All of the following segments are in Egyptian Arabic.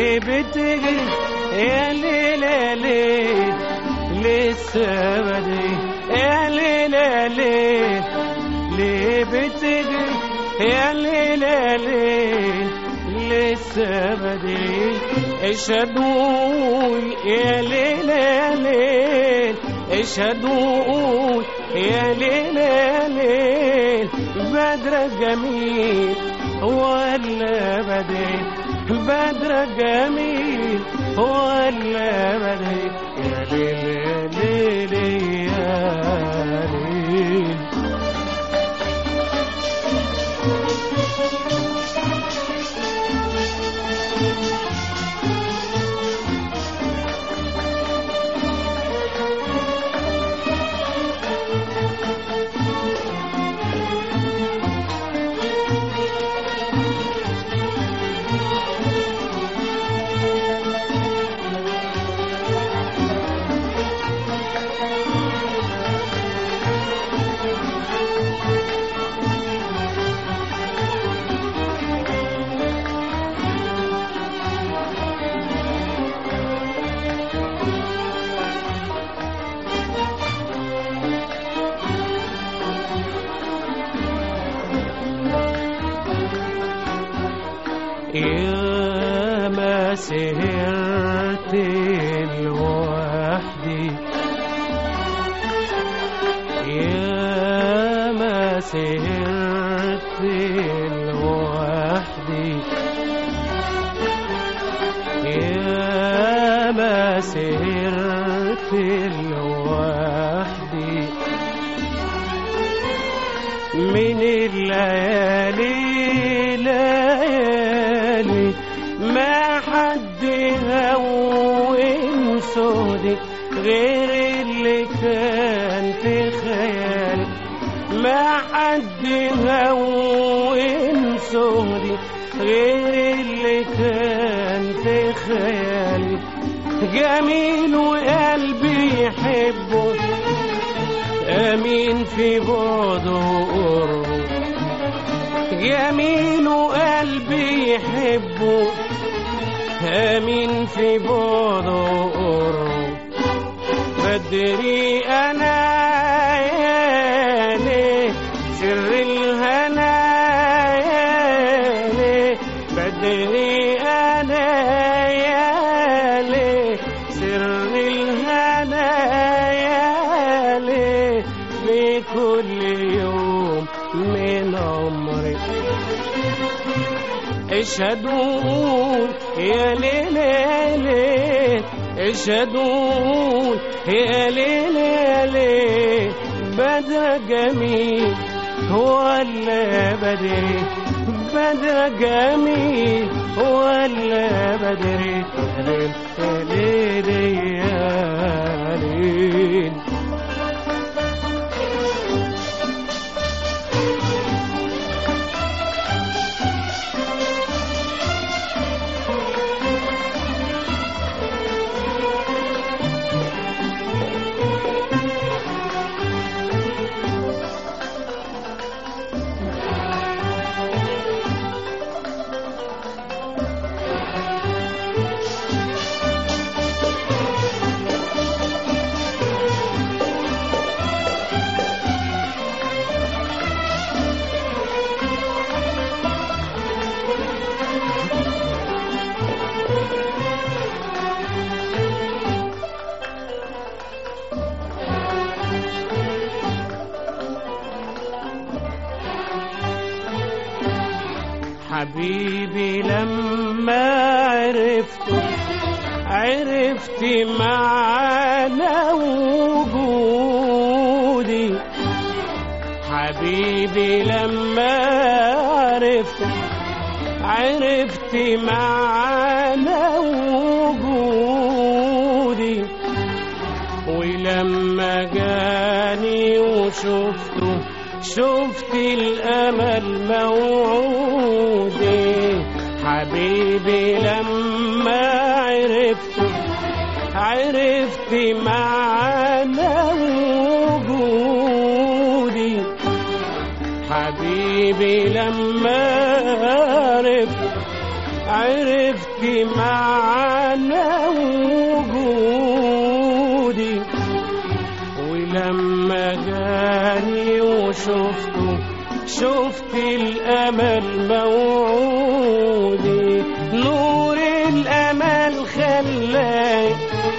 ليه بتجري يا ليلى ليه لسه بدري يا ليلى ليه ليه بتجري يا ليلى ليه لسه بدري اشهدوا يا ليلى ليل اشهدوا يا ليلى ليل بدر جميل ولا بدري بدر جميل ولا بدري يا ليل يا ليل يا ليل يا ما سهرت لوحدي يا ما سهرت لوحدي يا ما سهرت لوحدي من الليالي ليالي ما حد هون سودي غير اللي كان في خيالي ما حد هون سودي غير اللي كان في خيالي جميل وقلبي يحبه أمين في بعده وقربه جميل وقلبي يحبه أمين في بعده وقربه بدري أنا يا ليه سر الهنا يا ليه بدري أنا يا ليه سر الهنا يا ليه في كل يوم من عمري اشهدوا يا ليل يا ليل اشهدوا يا ليل يا ليل بدر جميل ولا بدري بدر جميل ولا بدري يا ليل يا ليل حبيبي لما عرفته عرفت معنى وجودي حبيبي لما عرفته عرفت معنى وجودي ولما جاني وشفته شفت الأمل موعودي حبيبي لما عرفت عرفت معنى وجودي حبيبي لما عرفت عرفت معنى وجودي ولما جاني وشفته شفت الامل موعودي نور الامل خلاني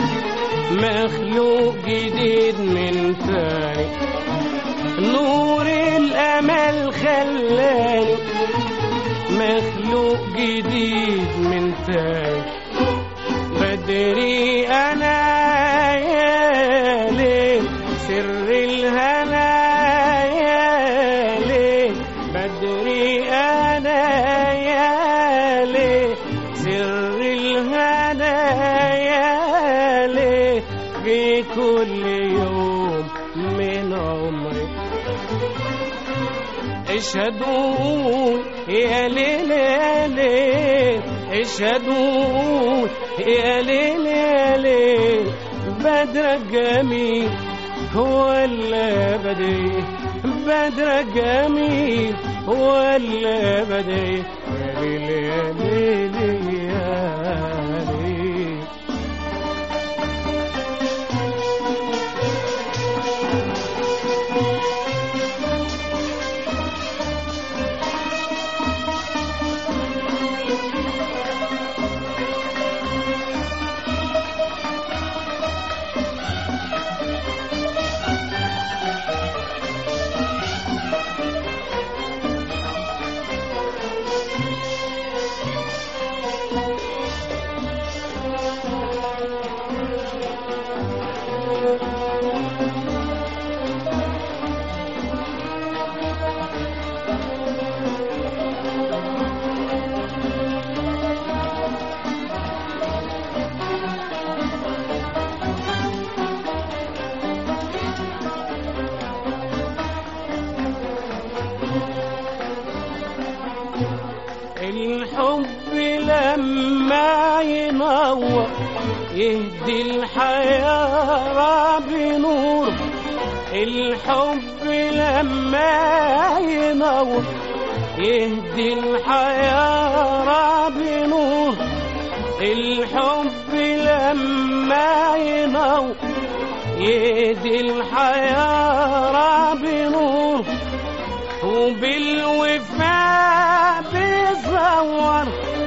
مخلوق جديد من تاني نور الامل خلاني مخلوق جديد من تاني بدري انا يا ليل سر الهنا يا ليل بدري انا يا ليل سر الهنا يا ليل في كل يوم من عمري اشهدوا يا ليل يا ليل اشهدوا يا ليل يا ليل بدر جميل ولا بدري بدر جميل ولا بدري يا ليل يا ليل يا ليل الحب لما ينور يهدي الحياة بنور الحب لما ينور يهدي الحياة بنور الحب لما ينور يهدي الحياة بنور وبالوفاء بيصور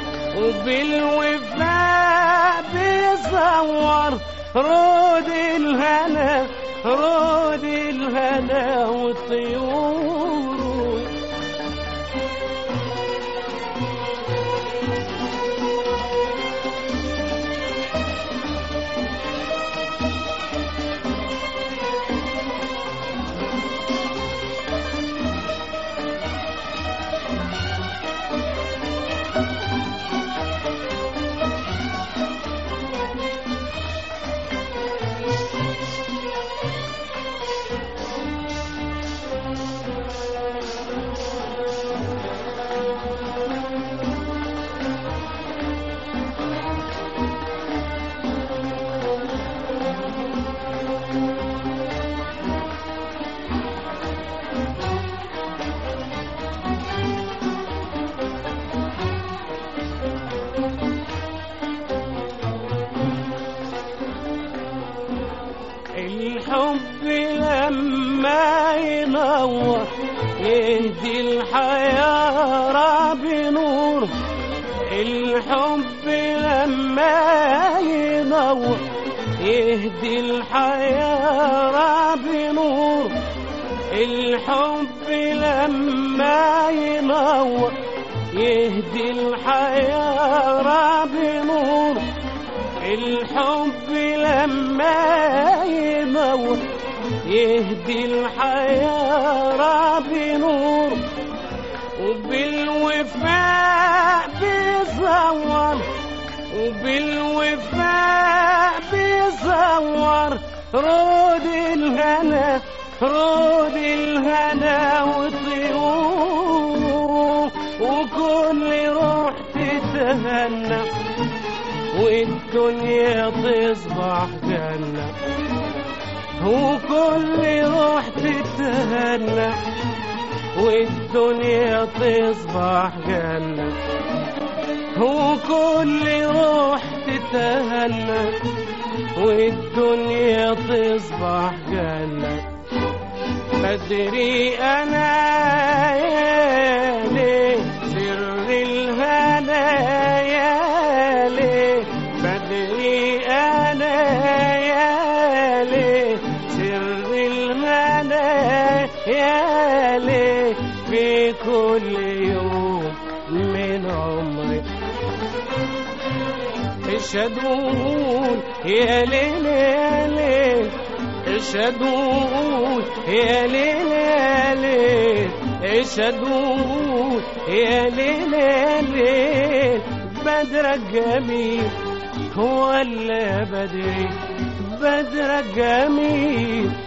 وبالوفاء بيصور رود الهنا رود الهنا والطيور الحب لما ينور يهدي الحياة بنور الحب لما ينور يهدي الحياة بنور الحب لما ينور يهدي الحياة بنور الحب لما ينور يهدي الحياة بنور وبالوفاء بيصور وبالوفاء بيصور رود الهنا رود الهنا والطيور وكل روح تتهنى والدنيا تصبح جنة وكل روح تتهنى والدنيا تصبح جنة وكل روح تتهنى والدنيا تصبح جنة بدري أنا يا ليه سر الهنا يا ليه بدري أنا يا ليه سر الهنا يا ليه في كل يوم من عمري اشهدون يا ليل يا ليل اشهدون يا ليل يا ليل اشهدون يا ليل يا ليل بدر الجميل هو اللي بدري بدر الجميل